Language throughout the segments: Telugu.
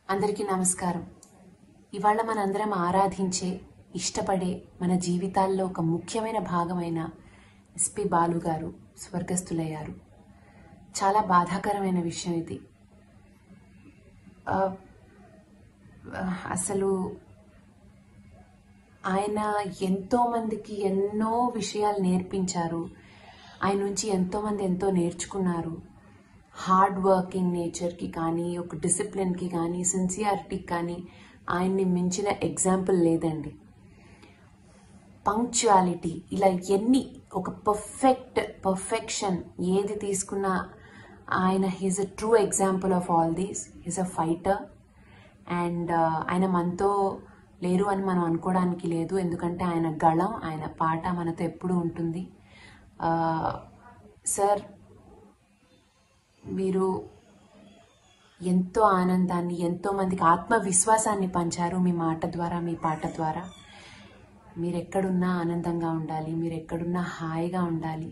అందరికీ నమస్కారం ఇవాళ మనందరం ఆరాధించే ఇష్టపడే మన జీవితాల్లో ఒక ముఖ్యమైన భాగమైన ఎస్పి బాలు గారు స్వర్గస్థులయ్యారు చాలా బాధాకరమైన విషయం ఇది ఆ, ఆ, అసలు ఆయన ఎంతో మందికి ఎన్నో విషయాలు నేర్పించారు ఆయన నుంచి ఎంతో మంది ఎంతో నేర్చుకున్నారు హార్డ్ వర్కింగ్ నేచర్కి కానీ ఒక డిసిప్లిన్కి కానీ సిన్సియారిటీకి కానీ ఆయన్ని మించిన ఎగ్జాంపుల్ లేదండి పంక్చువాలిటీ ఇలా ఎన్ని ఒక పర్ఫెక్ట్ పర్ఫెక్షన్ ఏది తీసుకున్నా ఆయన he's a true example of all these he's a fighter and ఆయన మనతో లేరు అని మనం అనుకోవడానికి లేదు ఎందుకంటే ఆయన గళం ఆయన పాట మనతో ఎప్పుడూ ఉంటుంది సార్ మీరు ఎంతో ఆనందాన్ని ఎంతో మందికి ఆత్మవిశ్వాసాన్ని పంచారు మీ మాట ద్వారా మీ పాట ద్వారా మీరు ఎక్కడున్నా ఆనందంగా ఉండాలి మీరు ఎక్కడున్నా హాయిగా ఉండాలి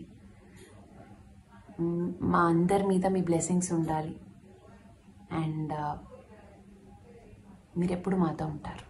మ్, మా అందరి మీద మీ బ్లెస్సింగ్స్ ఉండాలి అండ్ మీరు ఎప్పుడు మాతో ఉంటారు